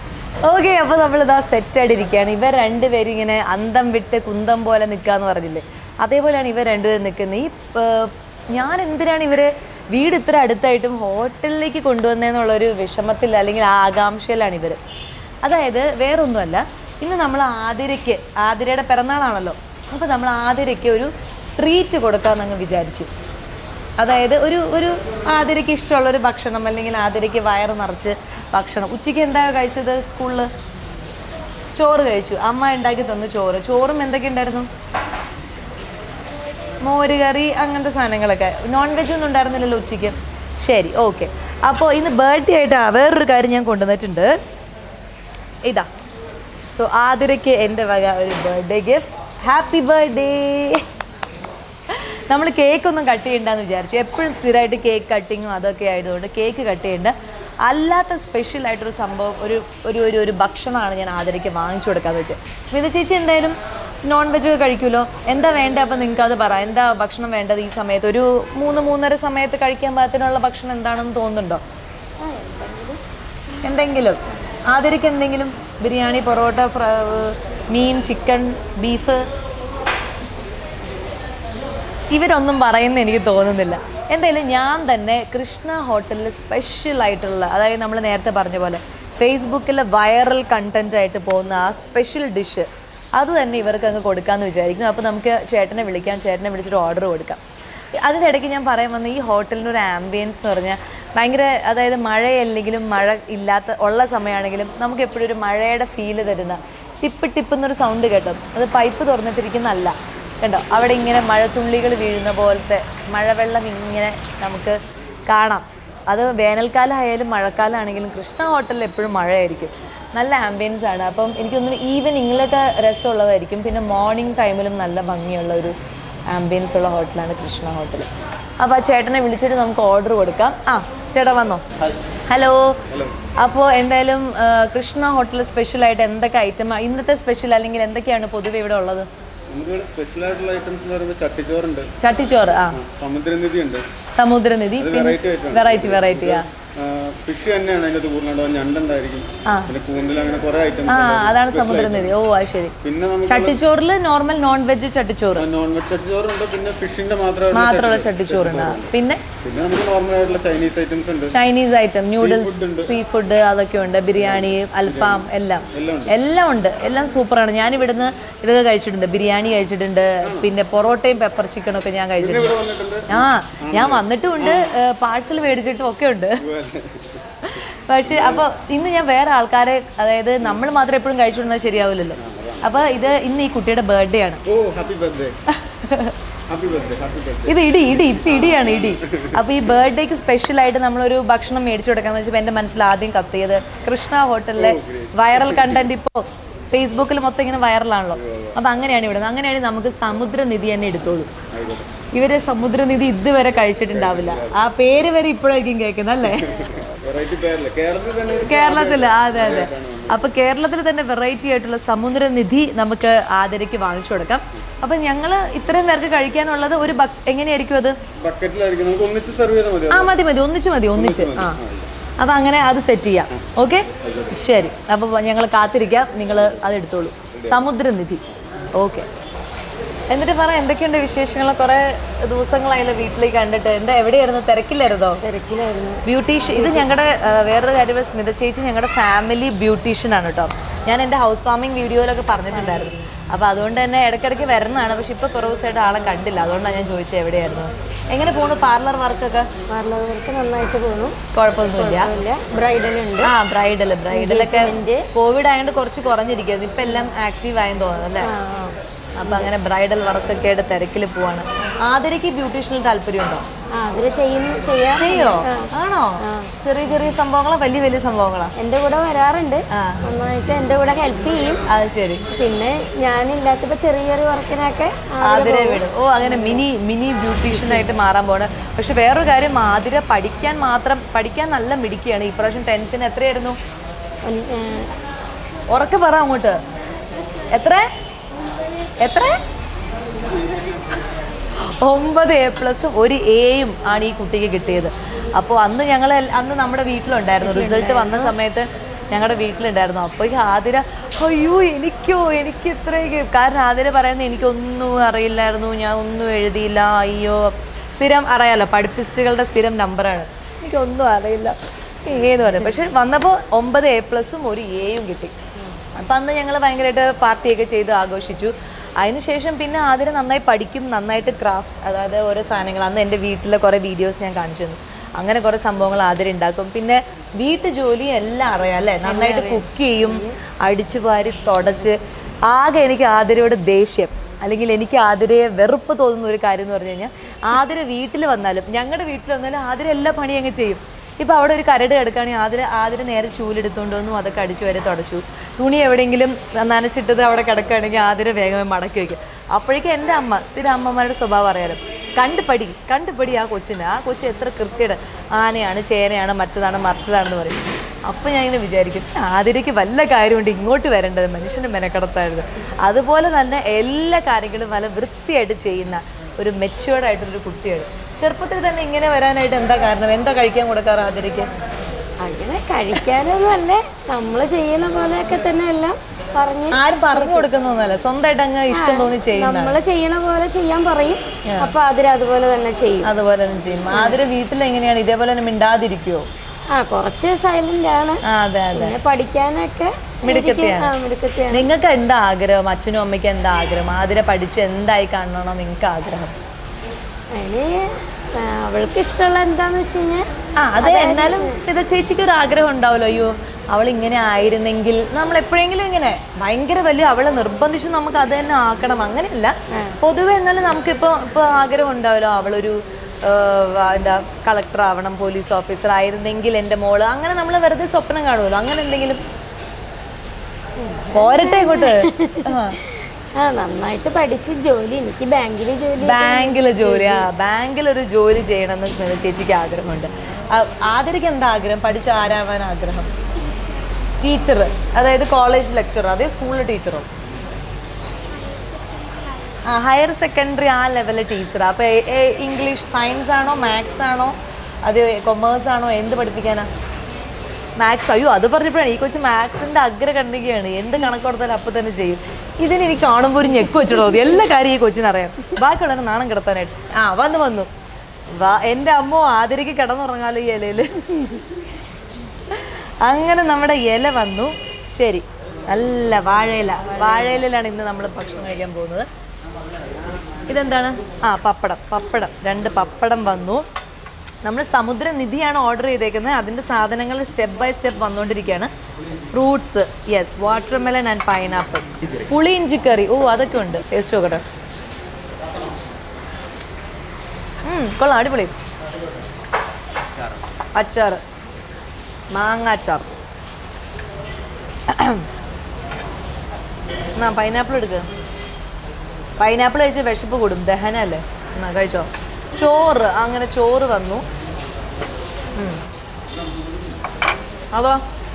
ഓക്കെ അപ്പോൾ നമ്മളിതാ സെറ്റായിട്ട് ഇരിക്കുകയാണ് ഇവർ രണ്ടുപേരും ഇങ്ങനെ അന്തം വിട്ട് കുന്തം പോലെ നിൽക്കാന്ന് പറഞ്ഞില്ലേ അതേപോലെയാണ് ഇവർ രണ്ടുപേരും നിൽക്കുന്നത് ഈ ഏർ, ഞാൻ എന്തിനാണ് ഇവരെ വീട് ഇത്ര അടുത്തായിട്ടും ഹോട്ടലിലേക്ക് കൊണ്ടുവന്നതെന്നുള്ളൊരു വിഷമത്തിൽ അല്ലെങ്കിൽ ആകാംക്ഷയിലാണ് ഇവർ അതായത് വേറൊന്നുമല്ല ഇന്ന് നമ്മൾ ആതിരയ്ക്ക് ആതിരയുടെ പിറന്നാളാണല്ലോ അപ്പോൾ നമ്മൾ ആതിരയ്ക്ക് ഒരു ട്രീറ്റ് കൊടുക്കാമെന്നങ്ങ് വിചാരിച്ചു അതായത് ഒരു ഒരു ആതിരയ്ക്ക് ഇഷ്ടമുള്ള ഒരു ഭക്ഷണം അല്ലെങ്കിൽ ആതിരയ്ക്ക് വയറ് നിറച്ച് ഭക്ഷണം ഉച്ചയ്ക്ക് എന്താ കഴിച്ചത് സ്കൂളിൽ ചോറ് കഴിച്ചു അമ്മ ഉണ്ടാക്കി തന്നു ചോറ് ചോറും എന്തൊക്കെ ഉണ്ടായിരുന്നു മോര് കറി അങ്ങനത്തെ സാധനങ്ങളൊക്കെ നോൺ വെജ് ഒന്നും ഉണ്ടായിരുന്നില്ലല്ലോ ഉച്ചയ്ക്ക് ശരി ഓക്കെ അപ്പോൾ ഇന്ന് ബർത്ത്ഡേ ആയിട്ട് ആ വേറൊരു കാര്യം ഞാൻ കൊണ്ടുവന്നിട്ടുണ്ട് ഇതാ സോ ആതിരയ്ക്ക് എൻ്റെ വക ഒരു ബർത്ത്ഡേ ഗിഫ്റ്റ് ഹാപ്പി ബർത്ത്ഡേ നമ്മൾ കേക്ക് ഒന്നും കട്ട് ചെയ്യണ്ടെന്ന് വിചാരിച്ചു എപ്പോഴും സ്ഥിരമായിട്ട് കേക്ക് കട്ടിങ്ങും അതൊക്കെ ആയതുകൊണ്ട് കേക്ക് കട്ട് ചെയ്യണ്ട അല്ലാത്ത സ്പെഷ്യൽ ആയിട്ടൊരു സംഭവം ഒരു ഒരു ഒരു ഒരു ഭക്ഷണമാണ് ഞാൻ ആദരയ്ക്ക് വാങ്ങിച്ചു കൊടുക്കാന്ന് വെച്ചത് സ്മിത ചേച്ചി എന്തായാലും നോൺ വെജ് ഒക്കെ കഴിക്കുമല്ലോ എന്താ വേണ്ടത് അപ്പം നിങ്ങൾക്ക് അത് പറ എന്താ ഭക്ഷണം വേണ്ടത് ഈ സമയത്ത് ഒരു മൂന്ന് മൂന്നര സമയത്ത് കഴിക്കാൻ പാകത്തിനുള്ള ഭക്ഷണം എന്താണെന്ന് തോന്നുന്നുണ്ടോ എന്തെങ്കിലും ആതിരയ്ക്ക് എന്തെങ്കിലും ബിരിയാണി പൊറോട്ട ഫ്ര- മീൻ ചിക്കൻ ബീഫ് ഇവരൊന്നും പറയുന്ന എനിക്ക് തോന്നുന്നില്ല എന്തായാലും ഞാൻ തന്നെ കൃഷ്ണ ഹോട്ടലിൽ സ്പെഷ്യൽ ആയിട്ടുള്ള അതായത് നമ്മൾ നേരത്തെ പറഞ്ഞ പോലെ ഫേസ്ബുക്കിൽ വൈറൽ കണ്ടന്റ് ആയിട്ട് പോകുന്ന ആ സ്പെഷ്യൽ ഡിഷ് അത് തന്നെ ഇവർക്ക് അങ്ങ് കൊടുക്കാമെന്ന് വിചാരിക്കുന്നു അപ്പോൾ നമുക്ക് ചേട്ടനെ വിളിക്കാം ചേട്ടനെ വിളിച്ചിട്ട് ഓർഡർ കൊടുക്കാം അതിൻ്റെ ഇടയ്ക്ക് ഞാൻ പറയാൻ വന്ന ഈ ഹോട്ടലിൻ്റെ ഒരു ആംബിയൻസ് എന്ന് പറഞ്ഞാൽ ഭയങ്കര അതായത് മഴയല്ലെങ്കിലും മഴ ഇല്ലാത്ത ഉള്ള സമയമാണെങ്കിലും നമുക്ക് എപ്പോഴും ഒരു മഴയുടെ ഫീല് തരുന്ന ടിപ്പ് ടിപ്പ് എന്നൊരു സൗണ്ട് കേട്ടോ അത് പൈപ്പ് തുറന്നിട്ടിരിക്കുന്നതല്ല കണ്ടോ അവിടെ ഇങ്ങനെ മഴത്തുള്ളികൾ വീഴുന്ന പോലത്തെ മഴവെള്ളം ഇങ്ങനെ നമുക്ക് കാണാം അത് വേനൽക്കാലം ആയാലും മഴക്കാലമാണെങ്കിലും കൃഷ്ണ ഹോട്ടലിൽ എപ്പോഴും മഴയായിരിക്കും നല്ല ആംബിയൻസ് ആണ് അപ്പം എനിക്കൊന്നും ഈവനിങ്ങിലൊക്കെ രസമുള്ളതായിരിക്കും പിന്നെ മോർണിംഗ് ടൈമിലും നല്ല ഭംഗിയുള്ള ഒരു ആംബിയൻസ് ഉള്ള ഹോട്ടലാണ് കൃഷ്ണ ഹോട്ടൽ അപ്പോൾ ആ ചേട്ടനെ വിളിച്ചിട്ട് നമുക്ക് ഓർഡർ കൊടുക്കാം ആ ചേട്ടാ വന്നോ ഹലോ അപ്പോൾ എന്തായാലും ആ, കൃഷ്ണ ഹോട്ടൽ സ്പെഷ്യലായിട്ട് എന്തൊക്കെ ഐറ്റം ഇന്നത്തെ സ്പെഷ്യൽ അല്ലെങ്കിൽ എന്തൊക്കെയാണ് പൊതുവെ ഇവിടെ ഉള്ളത് നമുക്കിവിടെ സ്പെഷ്യൽ ആയിട്ടുള്ള ഐറ്റംസ് എന്ന് പറയുമ്പോൾ ചട്ടിച്ചോറുണ്ട് ചട്ടിച്ചോറ് ആ സമുദ്രനിധി ഉണ്ട് സമുദ്രനിധി പിന്നെ വെറൈറ്റി ആയിട്ടാണ് വെറൈറ്റി വെറൈറ്റി ആ ഫിഷ് തന്നെയാണ് അതിൻ്റെ അത് കൂടുതലുണ്ടാവും ഞണ്ടുണ്ടായിരിക്കും ആ. പിന്നെ കൂന്തൽ അങ്ങനെ കുറേ ആ ഐറ്റംസ് അതാണ് സമുദ്രനിധി ഓ അത് ശരി പിന്നെ നമുക്ക് ചട്ടിച്ചോറിൽ നോർമൽ നോൺ വെജ് ചട്ടിച്ചോറ് നോൺ വെജ് ചട്ടിച്ചോറുണ്ട് പിന്നെ ഫിഷിന്റെ മാത്രമായിട്ടുള്ള മാത്രമുള്ള ചട്ടിച്ചോറുണ്ട് ആ. പിന്നെ പിന്നെ നമുക്ക് നോർമൽ ആയിട്ടുള്ള ചൈനീസ് ഐറ്റംസ് ഉണ്ട് ചൈനീസ് ഐറ്റം ന്യൂഡിൽസ് ഫുഡ് ഉണ്ട് സീ ഫുഡ് അതൊക്കെ ഉണ്ട് ബിരിയാണി അൽഫാം എല്ലാം എല്ലാം ഉണ്ട് എല്ലാം ഉണ്ട് എല്ലാം സൂപ്പറാണ് ഞാൻ ഇവിടുന്ന് ഇതൊക്കെ കഴിച്ചിട്ടുണ്ട് ബിരിയാണി കഴിച്ചിട്ടുണ്ട് പിന്നെ പൊറോട്ടയും പെപ്പർ ചിക്കനും ഒക്കെ ഞാൻ കഴിച്ചിട്ടുണ്ട് ഇവിടെ വന്നിട്ടുണ്ട് ആ ഞാൻ വന്നിട്ടുമുണ്ട് പാഴ്സൽ മേടിച്ചിട്ടും ഒക്കെ ഉണ്ട് പക്ഷെ അപ്പോൾ ഇന്ന് ഞാൻ വേറെ ആൾക്കാരെ അതായത് നമ്മൾ മാത്രം എപ്പോഴും കഴിച്ചുകൊണ്ടാൽ ശരിയാവില്ലല്ലോ അപ്പോൾ ഇത് ഇന്ന് ഈ കുട്ടിയുടെ ബർത്ത്ഡേ ആണ് oh happy birthday happy birthday happy birthday ഇത് ഇടി ഇടി ഇപ്പം ഇടിയാണ് ഇടി അപ്പോൾ ഈ ബർത്ത്ഡേക്ക് സ്പെഷ്യലായിട്ട് നമ്മളൊരു ഭക്ഷണം മേടിച്ചു കൊടുക്കാന്ന് വെച്ചപ്പോൾ എൻ്റെ മനസ്സിൽ ആദ്യം കത്തിയത് കൃഷ്ണ ഹോട്ടലിലെ വൈറൽ കണ്ടന്റ് ഇപ്പോൾ ഫേസ്ബുക്കിൽ മൊത്തം ഇങ്ങനെ വൈറലാണല്ലോ അപ്പോൾ അങ്ങനെയാണ് ഇവിടെ അങ്ങനെയാണെങ്കിൽ നമുക്ക് സമുദ്രനിധി തന്നെ എടുത്തോളൂ ആയിക്കോട്ടെ ഇവര് സമുദ്രനിധി ഇതുവരെ കഴിച്ചിട്ടുണ്ടാവില്ല ആ പേര് വരെ ഇപ്പോഴായിരിക്കും കേൾക്കുന്നത് അല്ലേ വെറൈറ്റി പേരല്ലേ കേരളത്തിൽ തന്നെ ഒരു കേരളത്തിൽ അതെ അതെ അപ്പൊ കേരളത്തിൽ തന്നെ വെറൈറ്റി ആയിട്ടുള്ള സമുദ്രനിധി നമുക്ക് ആദരയ്ക്ക് വാങ്ങിച്ചു കൊടുക്കാം അപ്പൊ ഞങ്ങള് ഇത്രയും പേർക്ക് കഴിക്കാനുള്ളത് ഒരു ബക്ക് എങ്ങനെയായിരിക്കും അത് ബക്കറ്റിലായിരിക്കും നമുക്ക് ഒന്നിച്ച് സെർവ് ചെയ്താൽ മതി ആ മതി മതി ഒന്നിച്ച് മതി ഒന്നിച്ച് ആ അപ്പൊ അങ്ങനെ അത് സെറ്റ് ചെയ്യാം ഓക്കെ ശരി അപ്പൊ ഞങ്ങൾ കാത്തിരിക്കാം നിങ്ങൾ അത് എടുത്തോളൂ സമുദ്രനിധി ഓക്കെ എന്നിട്ട് പറ എന്തൊക്കെയുണ്ട് വിശേഷങ്ങൾ കുറെ ദിവസങ്ങളായല്ലോ വീട്ടിലേക്ക് കണ്ടിട്ട് എന്താ എവിടെയായിരുന്നു തിരക്കില്ലായിരുന്നോ തിരക്കിലായിരുന്നു ബ്യൂട്ടീഷ്യൻ ഇത് ഞങ്ങളുടെ വേറൊരു കാര്യം സ്മിത ചേച്ചി ഞങ്ങളുടെ ഫാമിലി ബ്യൂട്ടീഷ്യൻ ആണ് കേട്ടോ ഞാൻ എൻ്റെ ഹൗസ് വാമിംഗ് വീഡിയോയിലൊക്കെ പറഞ്ഞിട്ടുണ്ടായിരുന്നു അപ്പോൾ അതുകൊണ്ട് തന്നെ ഇടയ്ക്കിടയ്ക്ക് വരുന്നതാണ് പക്ഷെ ഇപ്പോൾ കുറവ് ദിവസമായിട്ട് ആളെ കണ്ടില്ല അതുകൊണ്ടാണ് ഞാൻ ചോദിച്ചത് എവിടെയായിരുന്നു എങ്ങനെ പോണു പാർലർ വർക്കൊക്കെ പാർലർ വർക്ക് നന്നായിട്ട് പോകുന്നു കുഴപ്പമൊന്നുമില്ല ഇല്ല ബ്രൈഡൽ ഉണ്ട് ആ ബ്രൈഡൽ ബ്രൈഡലൊക്കെ കോവിഡ് ആയതുകൊണ്ട് കുറച്ച് കുറഞ്ഞിരിക്കുന്നു ഇപ്പം എല്ലാം ആക്റ്റീവ് ആയെന്ന് തോന്നുന്നു അല്ലേ ആ, ആ. അപ്പം അങ്ങനെ ബ്രൈഡൽ വർക്കൊക്കെ ആയിട്ട് തിരക്കിൽ പോവാണ് ആതിരയ്ക്ക് ബ്യൂട്ടീഷ്യനിൽ താല്പര്യമുണ്ടോ ആ അതിൽ ചെയ്യുന്നു ചെയ്യാം ചെയ്യോ ആണോ ചെറിയ ചെറിയ സംഭവങ്ങളോ വലിയ വലിയ സംഭവങ്ങളോ എൻ്റെ കൂടെ വരാറുണ്ട് ആ നന്നായിട്ട് എൻ്റെ കൂടെ ഹെൽപ്പ് ചെയ്യും അത് ശരി പിന്നെ ഞാനില്ലാത്തപ്പോൾ ചെറിയ ചെറിയ വർക്കിനൊക്കെ ആതിര വിടും ഓ അങ്ങനെ മിനി മിനി ബ്യൂട്ടീഷ്യനായിട്ട് മാറാൻ പോണ് പക്ഷെ വേറൊരു കാര്യം ആതിര പഠിക്കാൻ മാത്രം പഠിക്കാൻ നല്ല മിടിക്കുകയാണ് ഈ പ്രാവശ്യം ടെൻത്തിന് എത്രയായിരുന്നു ഉറക്കെ പറ അങ്ങോട്ട് എത്ര എത്ര ഒമ്പത് എ പ്ലസും ഒരു എയും ആണ് ഈ കുട്ടിക്ക് കിട്ടിയത് അപ്പോൾ അന്ന് ഞങ്ങൾ അന്ന് നമ്മുടെ വീട്ടിലുണ്ടായിരുന്നു റിസൾട്ട് വന്ന സമയത്ത് ഞങ്ങളുടെ വീട്ടിലുണ്ടായിരുന്നു അപ്പോഴേക്കും ആതിര അയ്യോ എനിക്കോ എനിക്ക് ഇത്രയൊക്കെ കാരണം ആതിര പറയുന്നത് എനിക്കൊന്നും അറിയില്ലായിരുന്നു ഞാൻ ഒന്നും എഴുതിയില്ല അയ്യോ സ്ഥിരം അറിയാലോ പഠിപ്പിസ്റ്റുകളുടെ സ്ഥിരം നമ്പറാണ് എനിക്കൊന്നും അറിയില്ല ഏന്ന് പറയും പക്ഷെ വന്നപ്പോൾ ഒമ്പത് എ പ്ലസും ഒരു എയും കിട്ടി അപ്പം അന്ന് ഞങ്ങൾ ഭയങ്കരമായിട്ട് പാർട്ടിയൊക്കെ ചെയ്ത് ആഘോഷിച്ചു അതിനുശേഷം പിന്നെ ആതിര നന്നായി പഠിക്കും നന്നായിട്ട് ക്രാഫ്റ്റ് അതായത് ഓരോ സാധനങ്ങൾ അന്ന് എൻ്റെ വീട്ടിലെ കുറേ വീഡിയോസ് ഞാൻ കാണിച്ചു തന്നു അങ്ങനെ കുറേ സംഭവങ്ങൾ ആതിര ഉണ്ടാക്കും പിന്നെ വീട്ടു ജോലി എല്ലാം അറിയാം അല്ലേ നന്നായിട്ട് കുക്ക് ചെയ്യും അടിച്ചു വാരി തുടച്ച് ആകെ എനിക്ക് ആതിരയോട് ദേഷ്യം അല്ലെങ്കിൽ എനിക്ക് ആതിരയെ വെറുപ്പ് തോന്നുന്ന ഒരു കാര്യം എന്ന് പറഞ്ഞു കഴിഞ്ഞാൽ ആതിര വീട്ടിൽ വന്നാലും ഞങ്ങളുടെ വീട്ടിൽ വന്നാലും ആതിര എല്ലാ പണിയും അങ്ങ് ചെയ്യും ഇപ്പൊ അവിടെ ഒരു കരട് കിടക്കുകയാണെങ്കിൽ ആതിര ആതിര നേരെ ചൂലെടുത്തോണ്ട് വന്നു അതൊക്കെ അടിച്ചു വരെ തുടച്ചു തുണി എവിടെയെങ്കിലും നനച്ചിട്ടത് അവിടെ കിടക്കുകയാണെങ്കിൽ ആതിര വേഗം മടക്കി വയ്ക്കും അപ്പോഴേക്കും എൻ്റെ അമ്മ സ്ഥിരം അമ്മമാരുടെ സ്വഭാവം അറിയാലോ കണ്ടുപടി കണ്ടുപടി ആ കൊച്ചിന് ആ കൊച്ചു എത്ര കൃത്യത ആനയാണ് ചേനയാണ് മറ്റതാണ് മറിച്ചതാണെന്ന് പറയും അപ്പം ഞാൻ ഇങ്ങനെ വിചാരിക്കും ആതിരയ്ക്ക് വല്ല കാര്യമുണ്ട് ഇങ്ങോട്ട് വരേണ്ടത് മനുഷ്യന് മെനക്കടത്തായിരുന്നു അതുപോലെ തന്നെ എല്ലാ കാര്യങ്ങളും നല്ല വൃത്തിയായിട്ട് ചെയ്യുന്ന ഒരു മെച്ചുവേർഡ് ആയിട്ടൊരു കുട്ടിയാണ് ചെറുപ്പത്തിൽ തന്നെ ഇങ്ങനെ വരാനായിട്ട് എന്താ കാരണം എന്താ കഴിക്കാൻ കൊടുക്കാറ് ആതിരയ്ക്ക് അങ്ങനെ കഴിക്കാനൊന്നുമല്ല നമ്മൾ ചെയ്യുന്ന പോലെയൊക്കെ തന്നെ എല്ലാം പറഞ്ഞ് ആരും പറഞ്ഞു കൊടുക്കുന്നൊന്നുമല്ല സ്വന്തമായിട്ട് അങ്ങ് ഇഷ്ടം തോന്നി ചെയ്യുന്ന നമ്മൾ ചെയ്യണ പോലെ ചെയ്യാൻ പറയും അപ്പൊ അതിൽ അതുപോലെ തന്നെ ചെയ്യും അതുപോലെ തന്നെ ചെയ്യും ആതിര വീട്ടിൽ എങ്ങനെയാണ് ഇതേപോലെ തന്നെ മിണ്ടാതിരിക്കുവോ ആ കുറച്ച് സൈലന്റ് ആണ് ആ അതെ അതെ പിന്നെ പഠിക്കാനൊക്കെ മിടുക്കത്തിയാണ്. ആ മിടുക്കത്തിയാണ് നിങ്ങൾക്ക് എന്താ ആഗ്രഹം അച്ഛനും അമ്മയ്ക്കും എന്താ ആഗ്രഹം ആതിര പഠിച്ച് എന്തായി കാണണോ നിങ്ങൾക്ക് ആഗ്രഹം അതിന് ആ, അവൾക്ക് ഇഷ്ടമുള്ള എന്താന്ന് വെച്ച് കഴിഞ്ഞാൽ ആ അതെ എന്നാലും സ്മിത ചേച്ചിക്ക് ഒരു ആഗ്രഹം ഉണ്ടാവുമല്ലോ അയ്യോ അവൾ ഇങ്ങനെ ആയിരുന്നെങ്കിൽ നമ്മൾ എപ്പോഴെങ്കിലും ഇങ്ങനെ ഭയങ്കര വലിയ അവളെ നിർബന്ധിച്ച് നമുക്ക് അത് തന്നെ ആക്കണം അങ്ങനെയല്ല പൊതുവെ എന്നാലും നമുക്കിപ്പോൾ ഇപ്പോൾ ആഗ്രഹം ഉണ്ടാവുമല്ലോ അവളൊരു ആ, എന്താ കളക്ടർ ആവണം പോലീസ് ഓഫീസർ ആയിരുന്നെങ്കിൽ എൻ്റെ മോള് അങ്ങനെ നമ്മൾ വെറുതെ സ്വപ്നം കാണുമല്ലോ അങ്ങനെ എന്തെങ്കിലും പോരട്ടെ ഇങ്ങോട്ട് ആ. ആ നന്നായിട്ട് പഠിച്ച് ജോലി എനിക്ക് ബാങ്കിൽ ജോലി ബാങ്കിൽ ജോലി ആ ബാങ്കിൽ ഒരു ജോലി ചെയ്യണമെന്ന് സ്മിത ചേച്ചിക്ക് ആഗ്രഹമുണ്ട് ആ, ആതിരയ്ക്ക് എന്താ ആഗ്രഹം പഠിച്ച് ആരാവാൻ ആഗ്രഹം ടീച്ചർ അതായത് കോളേജ് ലെക്ചറോ അതേ സ്കൂളിലെ ടീച്ചറോ ആ ഹയർ സെക്കൻഡറി ആ ലെവലിലെ ടീച്ചറാ അപ്പോൾ ഇംഗ്ലീഷ് സയൻസ് ആണോ മാത്സ് ആണോ അത് കൊമേഴ്സ് ആണോ എന്ത് പഠിപ്പിക്കാനാ മാത്സ് അയ്യോ അത് പറഞ്ഞപ്പോഴാണ് ഈ കൊച്ചു മാത്സിന്റെ അഗ്ര കണ്ടിക്കുകയാണ് എന്ത് കണക്ക് കൊടുത്താലും അപ്പോൾ തന്നെ ചെയ്യും ഇതിന് എനിക്ക് കാണുമ്പോൾ ഒരു ഞെക്ക് വെച്ചിട്ട് തോന്നി എല്ലാ കാര്യം ഈ കൊച്ചിനറിയാം ബാക്കിയുള്ളവരെ നാണം കിടത്താനായിട്ട് ആ വന്നു വന്നു വാ എൻ്റെ അമ്മ ആതിരയ്ക്ക് കിടന്നുറങ്ങാലോ ഈ ഇലയിൽ അങ്ങനെ നമ്മുടെ ഇല വന്നു ശരി നല്ല വാഴയില വാഴയിലാണ് ഇന്ന് നമ്മൾ ഭക്ഷണം കഴിക്കാൻ പോകുന്നത് ഇതെന്താണ് ആ പപ്പടം പപ്പടം രണ്ട് പപ്പടം വന്നു നമ്മൾ സമുദ്രനിധിയാണ് ഓർഡർ ചെയ്തേക്കുന്നത് അതിൻ്റെ സാധനങ്ങൾ സ്റ്റെപ്പ് ബൈ സ്റ്റെപ്പ് വന്നുകൊണ്ടിരിക്കുകയാണ് fruits yes watermelon and pineapple പുളി ഇഞ്ചിക്കറി ഓ അതൊക്കെ ഉണ്ട് ടേസ്റ്റ് നോക്കട്ടെ ഉം, കൊള്ളാം അടിപൊളി അച്ചാർ മാങ്ങ അച്ചാർ എന്നാ പൈനാപ്പിൾ എടുക്കുക പൈനാപ്പിൾ കഴിച്ച് വിശപ്പ് കൂടും ദഹനല്ലേ എന്നാ കഴിച്ചോ ചോറ് അങ്ങനെ ചോറ് വന്നു ഉം. അതോ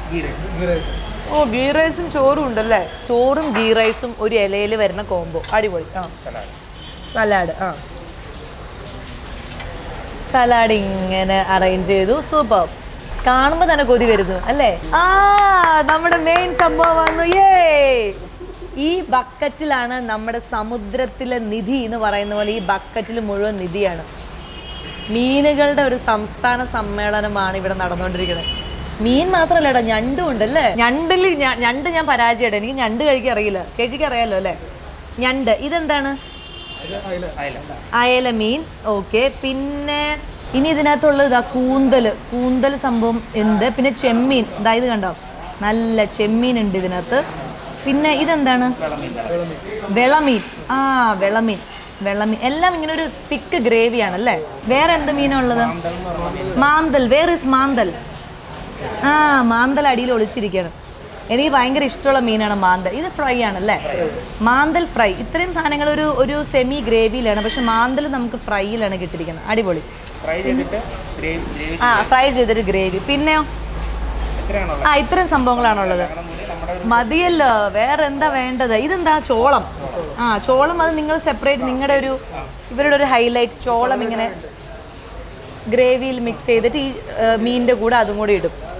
ഓ ഗീ റൈസും ചോറും ഉണ്ടല്ലേ ചോറും ഗീ റൈസും ഒരു ഇലയിൽ വരുന്ന കോംബോ അടിപൊളി ആ സലാഡ് ആ സലാഡ് ഇങ്ങനെ അറേഞ്ച് ചെയ്തു സൂപ്പർ കാണുമ്പോൾ തന്നെ കൊതി വരുന്നു അല്ലേ ആ നമ്മുടെ മെയിൻ സംഭവം വന്നു ഏ ഈ ബക്കറ്റിലാണ് നമ്മുടെ സമുദ്രത്തിലെ നിധി എന്ന് പറയുന്ന പോലെ ഈ ബക്കറ്റിൽ മുഴുവൻ നിധിയാണ് മീനുകളുടെ ഒരു സംസ്ഥാന സമ്മേളനമാണ് ഇവിടെ നടന്നുകൊണ്ടിരിക്കുന്നത് മീൻ മാത്രമല്ലടാ ഞണ്ടും ഉണ്ടല്ലേ ഞണ്ടിൽ ഞ- ഞണ്ട് ഞാൻ പരാജയമായിട്ട് എനിക്ക് ഞണ്ട് കഴിക്കാൻ അറിയില്ല ചേച്ചിക്ക് അറിയാലോ അല്ലേ ഞണ്ട് ഇതെന്താണ് അയല മീൻ ഓക്കെ പിന്നെ ഇനി ഇതിനകത്തുള്ളത് ഇതാ കൂന്തൽ കൂന്തൽ സംഭവം ഉണ്ട് പിന്നെ ചെമ്മീൻ ഇതാ ഇത് കണ്ടോ നല്ല ചെമ്മീൻ ഉണ്ട് ഇതിനകത്ത് പിന്നെ ഇതെന്താണ് വെളമീൻ ആ വെളമീൻ വെള്ളമീൻ എല്ലാം ഇങ്ങനെ ഒരു തിക്ക് ഗ്രേവിയാണ് അല്ലേ വേറെ എന്ത് മീനാ ഉള്ളത് മാന്തൽ വേർ ഇസ് മാന്തൽ ആ മാന്തൽ അടിയിൽ ഒളിച്ചിരിക്കുകയാണ് എനിക്ക് ഭയങ്കര ഇഷ്ടമുള്ള മീനാണ് മാന്തൽ ഇത് ഫ്രൈ ആണല്ലേ മാന്തൽ ഫ്രൈ ഇത്രയും സാധനങ്ങൾ ഒരു ഒരു സെമി ഗ്രേവിയിലാണ് പക്ഷെ മാന്തൽ നമുക്ക് ഫ്രൈയിലാണ് കിട്ടിയിരിക്കുന്നത് അടിപൊളി ഫ്രൈ ചെയ്തിട്ട് ഗ്രേവി ഗ്രേവി ആ ഫ്രൈ ചെയ്തൊരു ഗ്രേവി പിന്നെയോ എത്രയാണോ ആ ഇത്രയും സംഭവങ്ങളാണുള്ളത് മതിയല്ലോ വേറെ എന്താ വേണ്ടത് ഇതെന്താ ചോളം ആ ചോളം അത് നിങ്ങൾ സെപ്പറേറ്റ് നിങ്ങളുടെ ഒരു ഇവരുടെ ഒരു ഹൈലൈറ്റ് ചോളം ഇങ്ങനെ ഗ്രേവിയിൽ മിക്സ് ചെയ്തിട്ട് ഈ മീനിൻ്റെ കൂടെ അതും കൂടി ഇടും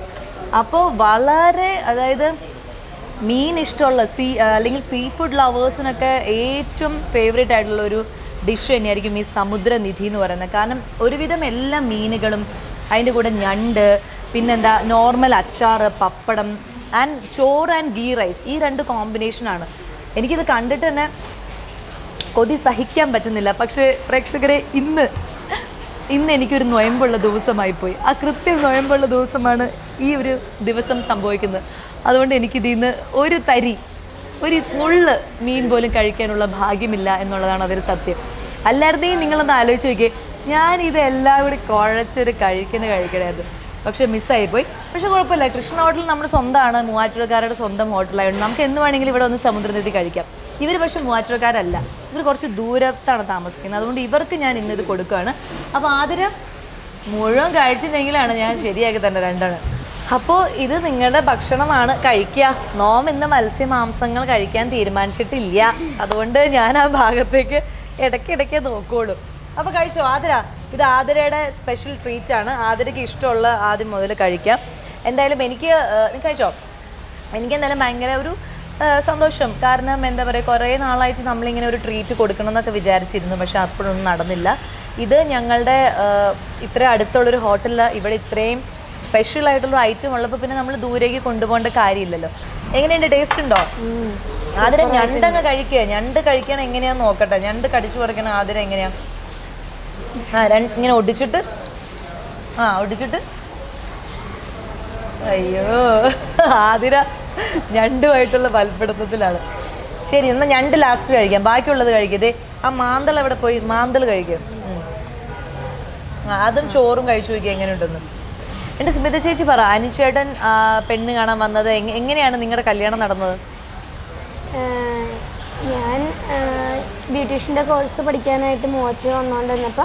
അപ്പോൾ വളരെ അതായത് മീൻ ഇഷ്ടമുള്ള സീ അല്ലെങ്കിൽ സീ ഫുഡ് ലവേഴ്സിനൊക്കെ ഏറ്റവും ഫേവറേറ്റ് ആയിട്ടുള്ള ഒരു ഡിഷ് തന്നെയായിരിക്കും ഈ സമുദ്രനിധി എന്ന് പറയുന്നത് കാരണം ഒരുവിധം എല്ലാ മീനുകളും അതിൻ്റെ കൂടെ ഞണ്ട് പിന്നെന്താ നോർമൽ അച്ചാറ് പപ്പടം ആൻഡ് ചോറ് ആൻഡ് ഗീ റൈസ് ഈ രണ്ട് കോമ്പിനേഷനാണ് എനിക്കിത് കണ്ടിട്ട് തന്നെ കൊതി സഹിക്കാൻ പറ്റുന്നില്ല പക്ഷേ പ്രേക്ഷകരെ ഇന്ന് ഇന്ന് എനിക്കൊരു നൊയമ്പുള്ള ദിവസമായി പോയി ആ കൃത്യം നൊയമ്പുള്ള ദിവസമാണ് ഈ ഒരു ദിവസം സംഭവിക്കുന്നത് അതുകൊണ്ട് എനിക്കിതിൽ നിന്ന് ഒരു തരി ഒരു നുള്ള് മീൻ പോലും കഴിക്കാനുള്ള ഭാഗ്യമില്ല എന്നുള്ളതാണ് അതൊരു സത്യം അല്ലായിരുന്നെങ്കിൽ നിങ്ങളൊന്ന് ആലോചിച്ച് നോക്കിയേ ഞാൻ ഇതെല്ലാം കൂടി കുഴച്ചൊരു കഴിക്കുന്ന കഴിക്കണമായിരുന്നു പക്ഷെ മിസ്സായിപ്പോയി പക്ഷെ കുഴപ്പമില്ല കൃഷ്ണ ഹോട്ടൽ നമ്മുടെ സ്വന്തമാണ് മൂവാറ്റുപുഴക്കാരുടെ സ്വന്തം ഹോട്ടലായതുകൊണ്ട് നമുക്ക് എന്ന് വേണമെങ്കിലും ഇവിടെ ഒന്ന് സമുദ്രനിധി കഴിക്കാം ഇവർ പക്ഷെ മൂവാറ്റുപുഴക്കാരല്ല ഇവർ കുറച്ച് ദൂരത്താണ് താമസിക്കുന്നത് അതുകൊണ്ട് ഇവർക്ക് ഞാൻ ഇന്നിത് കൊടുക്കുകയാണ് അപ്പോൾ ആതിരം മുഴുവൻ കഴിച്ചിട്ടുണ്ടെങ്കിലാണ് ഞാൻ ശരിയാക്കി തന്നെ രണ്ടെണ്ണം അപ്പോൾ ഇത് നിങ്ങളുടെ ഭക്ഷണമാണ് കഴിക്കുക നോം ഇന്ന് മത്സ്യമാംസങ്ങൾ കഴിക്കാൻ തീരുമാനിച്ചിട്ടില്ല അതുകൊണ്ട് ഞാൻ ആ ഭാഗത്തേക്ക് ഇടയ്ക്കിടയ്ക്ക് നോക്കുള്ളൂ അപ്പോൾ കഴിച്ചോ ആതിര ഇത് ആതിരയുടെ സ്പെഷ്യൽ ട്രീറ്റ് ആണ് ആതിരയ്ക്ക് ഇഷ്ടമുള്ള ആദ്യം മുതൽ കഴിക്കാം എന്തായാലും എനിക്ക് ഏഹ്, നീ കഴിച്ചോ എനിക്ക് എന്തായാലും ഭയങ്കര ഒരു ആ, സന്തോഷം കാരണം എന്താ പറയുക കുറേ നാളായിട്ട് നമ്മളിങ്ങനെ ഒരു ട്രീറ്റ് കൊടുക്കണം എന്നൊക്കെ വിചാരിച്ചിരുന്നു പക്ഷെ അപ്പോഴൊന്നും നടന്നില്ല ഇത് ഞങ്ങളുടെ ആ, ഇത്ര അടുത്തുള്ളൊരു ഹോട്ടലിൽ ഇവിടെ ഇത്രയും സ്പെഷ്യൽ ആയിട്ടുള്ള ഐറ്റം ഉള്ളപ്പോൾ പിന്നെ നമ്മൾ ദൂരേക്ക് കൊണ്ടുപോകേണ്ട കാര്യമില്ലല്ലോ എങ്ങനെയുണ്ട് ടേസ്റ്റ് ഉണ്ടോ ആതിര ഞണ്ടങ്ങ് കഴിക്കുക ഞണ്ട് കഴിക്കാൻ എങ്ങനെയാന്ന് നോക്കട്ടെ ഞണ്ട് കടിച്ചു പറിക്കണ ആതിര എങ്ങനെയാ ആ രണ്ട് ഇങ്ങനെ ഒടിച്ചിട്ട് ആ ഒടിച്ചിട്ട് അയ്യോ ആതിര ഞണ്ടുമായിട്ടുള്ള പൽപ്പിടുത്തത്തിലാണ് ശരി എന്നാൽ ഞണ്ട് ലാസ്റ്റ് കഴിക്കാം ബാക്കിയുള്ളത് കഴിക്കതേ ആ മാന്തൾ എവിടെ പോയി മാന്തൾ കഴിക്കും ഉം. ആ, അതും ചോറും കഴിച്ചു നോക്കി എങ്ങനെയുണ്ടെന്ന് എൻ്റെ സ്മിത ചേച്ചി പറ അനുചേട്ടൻ ആ, പെണ്ണ് കാണാൻ വന്നത് എങ്ങ- എങ്ങനെയാണ് നിങ്ങളുടെ കല്യാണം നടന്നത് ആഹ് ഞാൻ ബ്യൂട്ടീഷ്യൻ്റെ കോഴ്സ് പഠിക്കാനായിട്ട് മൂവറ്റൂർ വന്നുകൊണ്ട് വന്നപ്പോൾ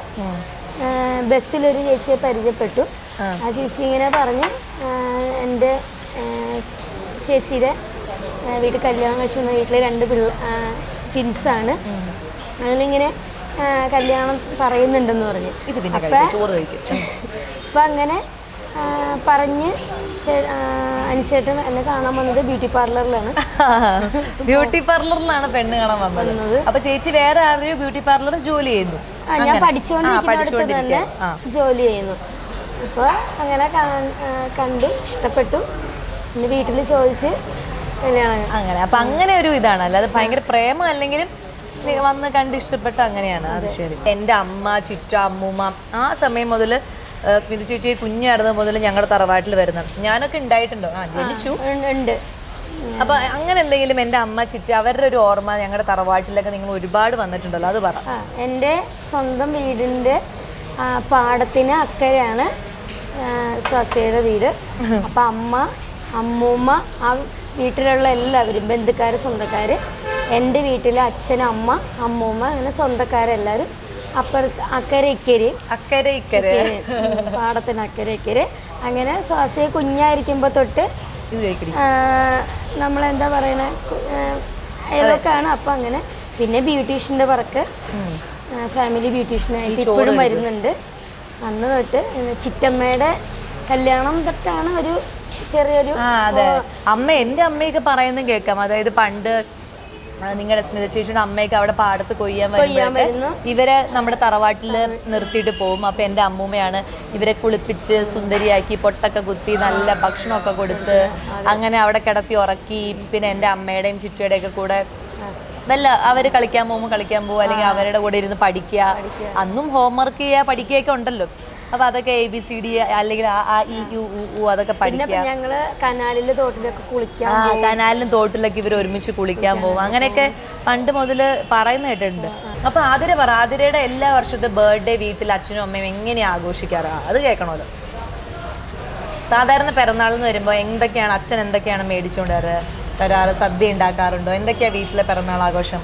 ബസ്സിലൊരു ചേച്ചിയെ പരിചയപ്പെട്ടു ആ ചേച്ചി ഇങ്ങനെ പറഞ്ഞ് ആഹ് എൻ്റെ ആഹ് ചേച്ചിയുടെ ആഹ് വീട്ടിൽ കല്യാണം കഴിച്ചു വന്ന വീട്ടിലെ രണ്ട് പിള്ള ട്വിൻസാണ് അങ്ങനെയിങ്ങനെ ആഹ് കല്യാണം പറയുന്നുണ്ടെന്ന് പറഞ്ഞു ഇത് പിന്നെ അപ്പൊ- കഴിക്കാം ചോറ് കഴിക്കും അപ്പം അങ്ങനെ ആ, പറഞ്ഞ് ചേ- ആ, അനുചേട്ടൻ എന്നെ കാണാൻ വന്നത് ബ്യൂട്ടി പാർലറിലാണ് ബ്യൂട്ടി പാർലറിലാണ് പെണ്ണ് കാണാൻ വന്നത് അപ്പൊ ചേച്ചി വേറെ ആരെയോ ബ്യൂട്ടി പാർലറിൽ ജോലി ചെയ്യുന്നു ആ, ഞാൻ അങ്ങനെ. ആ, പഠിച്ചുകൊണ്ടിരിക്കുന്നിടത്ത് തന്നെ പഠിച്ചുകൊണ്ടിരിക്കുക. ആ. ജോലി ചെയ്യുന്നു അപ്പോൾ അങ്ങനെ കാ- ആ, കണ്ടു ഇഷ്ടപ്പെട്ടു പിന്നെ വീട്ടിൽ ചോദിച്ച് കല്യാണം അങ്ങനെ അപ്പൊ അങ്ങനെ ഒരു ഇതാണ് അല്ലാതെ ഭയങ്കര പ്രേമം അല്ലെങ്കിലും നി- വന്ന് കണ്ട് ഇഷ്ടപ്പെട്ട അങ്ങനെയാണ് അത് ശരി എൻ്റെ അമ്മ ചുറ്റ അമ്മൂമ്മ ആ സമയം മുതൽ സ്മിത ചേച്ചി കുഞ്ഞായിരുന്ന മുതൽ ഞങ്ങളുടെ തറവാട്ടിൽ വരുന്നത് ഞാനൊക്കെ ഉണ്ടായിട്ടുണ്ടോ ആ ജനിച്ചു ഉണ്ട്- ഉണ്ട് അപ്പൊ അങ്ങനെ എന്തെങ്കിലും എൻ്റെ അമ്മ ചുറ്റ അവരുടെ ഒരു ഓർമ്മ ഞങ്ങളുടെ തറവാട്ടിലൊക്കെ നിങ്ങൾ ഒരുപാട് വന്നിട്ടുണ്ടല്ലോ അത് പറ ആ എൻ്റെ സ്വന്തം വീടിൻ്റെ ആ, പാടത്തിന് അക്കരെയാണ് ആ, സ്വാസിയുടെ വീട് അപ്പം അമ്മ അമ്മൂമ്മ ആ വീട്ടിലുള്ള എല്ലാവരും ബന്ധുക്കാർ സ്വന്തക്കാർ എൻ്റെ വീട്ടിലെ അച്ഛൻ അമ്മ അമ്മൂമ്മ അങ്ങനെ സ്വന്തക്കാരെല്ലാവരും അപ്പുറത്ത് അക്കരെ ഇക്കരെയും അക്കരെ ഇക്കരെ ഉം, പാടത്തിന് അക്കരെ ഇക്കരെ അങ്ങനെ സ്വാസിയെ കുഞ്ഞായിരിക്കുമ്പോൾ തൊട്ട് ഇത് കഴിക്കടി ആ, നമ്മളെന്താ പറയണ അയലൊക്കെയാണ് അപ്പം അങ്ങനെ പിന്നെ ബ്യൂട്ടീഷ്യൻ്റെ വർക്ക് ഫാമിലി ബ്യൂട്ടീഷ്യനായിട്ട് ഇപ്പോഴും വരുന്നുണ്ട് അന്ന് തൊട്ട് ഏ, ചിറ്റമ്മയുടെ കല്യാണം തൊട്ടാണ് ഒരു ചെറിയൊരു ആ അതെ അമ്മ എൻ്റെ അമ്മയൊക്കെ പറയുന്നത് കേൾക്കാം അതായത് പണ്ട് നിങ്ങളുടെ സ്മിത ചേച്ചിയുടെ അമ്മയൊക്കെ അവിടെ പാടത്ത് കൊയ്യാൻ വരുമ്പോഴൊക്കെ വരുന്നു. ഇവരെ നമ്മുടെ തറവാട്ടിൽ നിർത്തിയിട്ട് പോകും അപ്പൊ എൻ്റെ അമ്മൂമ്മയാണ് ഇവരെ കുളിപ്പിച്ച് സുന്ദരിയാക്കി പൊട്ടൊക്കെ കുത്തി നല്ല ഭക്ഷണമൊക്കെ കൊടുത്ത് അങ്ങനെ അവിടെ കിടത്തി ഉറക്കി പിന്നെ എൻ്റെ അമ്മയുടെയും ചുറ്റയുടെയും ഒക്കെ കൂടെ വല്ല അവർ കളിക്കാൻ പോകുമ്പോൾ കളിക്കാൻ പോകുക അല്ലെങ്കിൽ അവരുടെ കൂടെ ഇരുന്ന് പഠിക്കുക അന്നും ഹോംവർക്ക് ചെയ്യുക പഠിക്കുകയൊക്കെ ഉണ്ടല്ലോ അപ്പൊ അതൊക്കെ എ ബി സി ഡി അല്ലെങ്കിൽ ആ ആ ഇ യു ഉ ഉ അതൊക്കെ പിന്നെ പഠിക്കുക ഞങ്ങള് കനാലില് തോട്ടിലൊക്കെ കുളിക്കാൻ ആ കനാലിലും തോട്ടിലൊക്കെ ഇവർ ഒരുമിച്ച് കുളിക്കാൻ പോകും അങ്ങനെയൊക്കെ പണ്ട് മുതൽ പറയുന്ന കേട്ടിട്ടുണ്ട് അപ്പൊ ആതിര പറ ആതിരയുടെ എല്ലാ വർഷത്തെ ബർത്ത്ഡേ വീട്ടിൽ അച്ഛനും അമ്മയും എങ്ങനെയാ ആഘോഷിക്കാറ് ആ, അത് കേൾക്കണമല്ലോ സാധാരണ പിറന്നാൾ എന്ന് വരുമ്പോൾ എന്തൊക്കെയാണ് അച്ഛൻ എന്തൊക്കെയാണ് മേടിച്ചുകൊണ്ട് വരാറ് തരാറ് സദ്യ ഉണ്ടാക്കാറുണ്ടോ എന്തൊക്കെയാ വീട്ടിലെ പിറന്നാൾ ആഘോഷം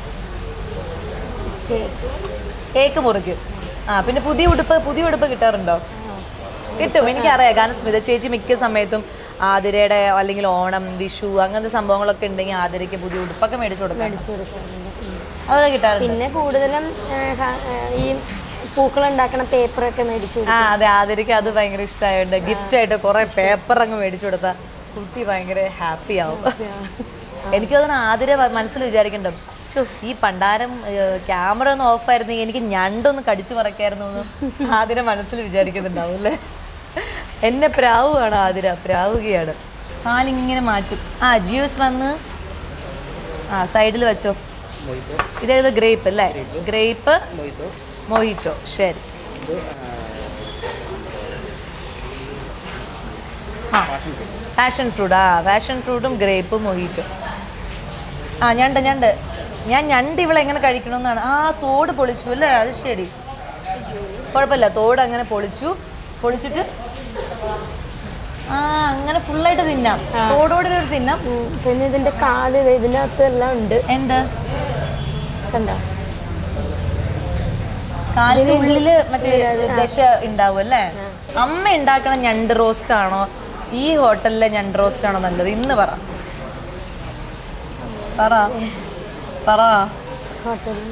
കേക്ക് മുറിക്കും ആ പിന്നെ പുതിയ ഉടുപ്പ് പുതിയ ഉടുപ്പ് കിട്ടാറുണ്ടോ കിട്ടും എനിക്കറിയാം കാരണം സ്മിത ചേച്ചി മിക്ക സമയത്തും ആതിരയുടെ അല്ലെങ്കിൽ ഓണം വിഷു അങ്ങനത്തെ സംഭവങ്ങളൊക്കെ ഉണ്ടെങ്കിൽ ആതിരയ്ക്ക് പുതിയ ഉടുപ്പൊക്കെ മേടിച്ചു കൊടുക്കാം മേടിച്ചു കൊടുക്കാറുണ്ട് ഉം. അതൊക്കെ കിട്ടാറുണ്ട് പിന്നെ കൂടുതലും ആ, ഹ- ആ, ഈ പൂക്കൾ ഉണ്ടാക്കണ പേപ്പറൊക്കെ മേടിച്ചു ആ അതെ ആതിരയ്ക്ക് അത് ഭയങ്കര ഇഷ്ടമായോണ്ട് ഗിഫ്റ്റ് ആയിട്ട് കുറെ പേപ്പർ അങ്ങ് മേടിച്ചു കൊടുത്താൽ കുട്ടി ഭയങ്കര ഹാപ്പി ആവും എനിക്ക് തോന്നുന്നു ആതിര വ- മനസ്സിൽ വിചാരിക്കണ്ടോ ഷോ ഈ പണ്ടാരം ക്യാമറ ഒന്ന് ഓഫ് ആയിരുന്നെങ്കിൽ എനിക്ക് ഞണ്ടൊന്ന് കടിച്ചു മറക്കായിരുന്നു എന്ന് ആതിര മനസ്സിൽ വിചാരിക്കുന്നുണ്ടാവും അല്ലേ എന്നെ പ്രാവുകയാണ് ആതിര പ്രാവുകയാണ് കാലിങ്ങനെ മാറ്റും ആ ജിയോസ് വന്ന് ആ സൈഡിൽ വെച്ചോ ഇതേത് ഗ്രേപ്പ് അല്ലേ ഗ്രേപ്പ് മൊഹിറ്റോ ശരി ആ പാഷൻ ഫ്രൂട്ട് ആ പാഷൻ ഫ്രൂട്ടും ഗ്രേപ്പും മൊഹിറ്റോ ആ ഞണ്ട് ഞണ്ട് ഞാൻ ഞണ്ട് ഇവളെ എങ്ങനെ കഴിക്കണമെന്നാണ് ആ തോട് പൊളിച്ചു അല്ലേ അത് ശരി കുഴപ്പമില്ല തോട് അങ്ങനെ പൊളിച്ചു പൊളിച്ചിട്ട് ആ അങ്ങനെ ഫുള്ളായിട്ട് തിന്നാം തോടോട് ഇതൊരു തിന്നാം ഉം, പിന്നെ ഇതിന്റെ കാല് ദേ ഇതിന്റെ അകത്ത് എല്ലാം ഉണ്ട് എന്ത് കണ്ടോ കാലിന്റെ ഉള്ളില് മറ്റേ ദശ ഉണ്ടാവും അല്ലേ അമ്മ ഉണ്ടാക്കണ ഞണ്ട് റോസ്റ്റ് ആണോ ഈ ഹോട്ടലിലെ ഞണ്ട് റോസ്റ്റ് ആണോ നല്ലത് ഇന്ന് പറ പറ പറ ഹോട്ടലിൽ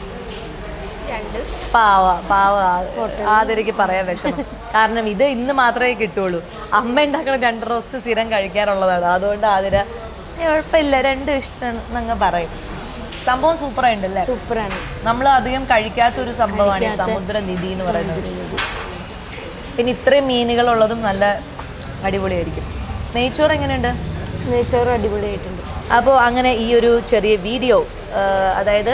പാവ പാവ ആദരിക്ക് പറയാൻ വിഷമം കാരണം ഇത് ഇന്ന് മാത്രമേ കിട്ടുള്ളൂ അമ്മ ഉണ്ടാക്കണ ഞണ്ട് റോസ്റ്റ് സ്ഥിരം കഴിക്കാറുള്ളതാണ് അതുകൊണ്ട് ആതിര കുഴപ്പമില്ല രണ്ടും ഇഷ്ടമാണ് എന്നങ്ങ് പറയും സംഭവം സൂപ്പറായിട്ടുണ്ടല്ലേ സൂപ്പറാണ് നമ്മൾ അധികം കഴിക്കാത്ത ഒരു സംഭവമാണ് ഈ സമുദ്രനിധി എന്ന് പറയുന്നത് പിന്നെ ഇത്രയും മീനുകളുള്ളതും നല്ല അടിപൊളിയായിരിക്കും നെയ്ച്ചോറ് എങ്ങനെയുണ്ട് നെയ്ച്ചോറ് അടിപൊളിയായിട്ടുണ്ട് അപ്പോൾ അങ്ങനെ ഈ ഒരു ചെറിയ വീഡിയോ അതായത്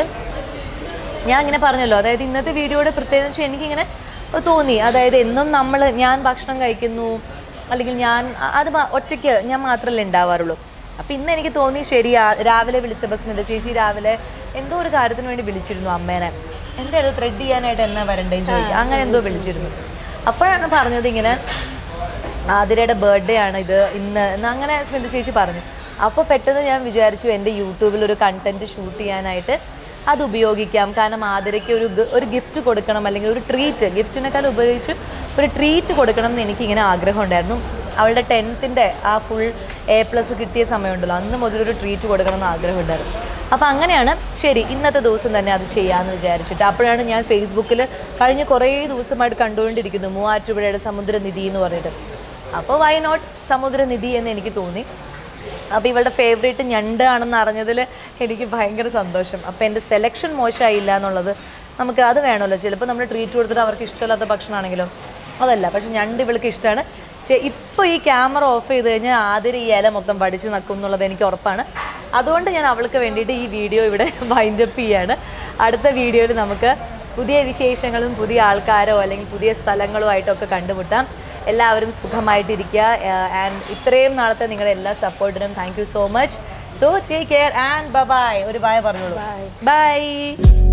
ഞാൻ ഇങ്ങനെ പറഞ്ഞല്ലോ അതായത് ഇന്നത്തെ വീഡിയോയുടെ പ്രത്യേകത വെച്ചാൽ എനിക്കിങ്ങനെ തോന്നി അതായത് എന്നും നമ്മൾ ഞാൻ ഭക്ഷണം കഴിക്കുന്നു അല്ലെങ്കിൽ ഞാൻ അ- അത് മ- ഒറ്റയ്ക്ക് ഞാൻ മാത്രമല്ലേ ഉണ്ടാവാറുള്ളൂ അപ്പം ഇന്ന് എനിക്ക് തോന്നി ശരി ആ- രാവിലെ വിളിച്ചപ്പോൾ സ്മിത ചേച്ചി രാവിലെ എന്തോ ഒരു കാര്യത്തിന് വേണ്ടി വിളിച്ചിരുന്നു അമ്മേനെ എൻ്റെ അടുത്ത് ത്രെഡ് ചെയ്യാനായിട്ട് എന്നാ വരണ്ടേന്ന് ചോദിക്കുക അങ്ങനെ എന്തോ വിളിച്ചിരുന്നു അപ്പോഴാണ് പറഞ്ഞത് ഇങ്ങനെ ആതിരയുടെ ബർത്ത്ഡേ ആണ് ഇത് ഇന്ന് എന്ന് അങ്ങനെ സ്മിത ചേച്ചി പറഞ്ഞു അപ്പോൾ പെട്ടെന്ന് ഞാൻ വിചാരിച്ചു എൻ്റെ യൂട്യൂബിൽ ഒരു കണ്ടന്റ് ഷൂട്ട് ചെയ്യാനായിട്ട് അത് ഉപയോഗിക്കാം കാരണം ആതിരയ്ക്ക് ഒരു ഗ- ഒരു ഗിഫ്റ്റ് കൊടുക്കണം അല്ലെങ്കിൽ ഒരു ട്രീറ്റ് ഗിഫ്റ്റിനേക്കാൾ ഉപയോഗിച്ച് ഒരു ട്രീറ്റ് കൊടുക്കണം എന്ന് എനിക്കിങ്ങനെ ആഗ്രഹം ഉണ്ടായിരുന്നു അവളുടെ ടെൻത്തിൻ്റെ ആ ഫുൾ എ പ്ലസ് കിട്ടിയ സമയമുണ്ടല്ലോ അന്ന് മുതൽ ഒരു ട്രീറ്റ് കൊടുക്കണം എന്ന് ആഗ്രഹം ഉണ്ടായിരുന്നു അപ്പോൾ അങ്ങനെയാണ് ശരി ഇന്നത്തെ ദിവസം തന്നെ അത് ചെയ്യാമെന്ന് വിചാരിച്ചിട്ട് അപ്പോഴാണ് ഞാൻ ഫേസ്ബുക്കിൽ കഴിഞ്ഞ കുറേ ദിവസമായിട്ട് കണ്ടുകൊണ്ടിരിക്കുന്നു മൂവാറ്റുപുഴയുടെ സമുദ്രനിധി എന്ന് പറഞ്ഞിട്ട് അപ്പോൾ വൈ നോട്ട് സമുദ്രനിധി എന്ന് എനിക്ക് തോന്നി അപ്പോൾ ഇവളുടെ ഫേവറേറ്റ് ഞണ്ട് ആണെന്ന് അറിഞ്ഞതിൽ എനിക്ക് ഭയങ്കര സന്തോഷം അപ്പോൾ എൻ്റെ സെലക്ഷൻ മോശമായില്ല എന്നുള്ളത് നമുക്ക് അത് വേണമല്ലോ ചിലപ്പോൾ നമ്മൾ ട്രീറ്റ് കൊടുത്തിട്ട് അവർക്ക് ഇഷ്ടമില്ലാത്ത ഭക്ഷണമാണെങ്കിലും അതല്ല പക്ഷെ ഞണ്ട് ഇവൾക്ക് ഇഷ്ടമാണ് ഇപ്പോൾ ഈ ക്യാമറ ഓഫ് ചെയ്ത് കഴിഞ്ഞാൽ ആദ്യം ഈ ഇല മൊത്തം പഠിച്ച് നിൽക്കും എന്നുള്ളത് എനിക്ക് ഉറപ്പാണ് അതുകൊണ്ട് ഞാൻ അവൾക്ക് വേണ്ടിയിട്ട് ഈ വീഡിയോ ഇവിടെ വൈൻഡപ്പ് ചെയ്യാണ് അടുത്ത വീഡിയോയിൽ നമുക്ക് പുതിയ വിശേഷങ്ങളും പുതിയ ആൾക്കാരോ അല്ലെങ്കിൽ പുതിയ സ്ഥലങ്ങളോ ആയിട്ടൊക്കെ കണ്ടുമുട്ടാം എല്ലാവരും സുഖമായിട്ടിരിക്കുക ആൻഡ് ഇത്രയും നാളത്തെ നിങ്ങളുടെ എല്ലാ സപ്പോർട്ടിനും thank you so much so take care and bye ഒരു ബൈ പറഞ്ഞോളൂ ബൈ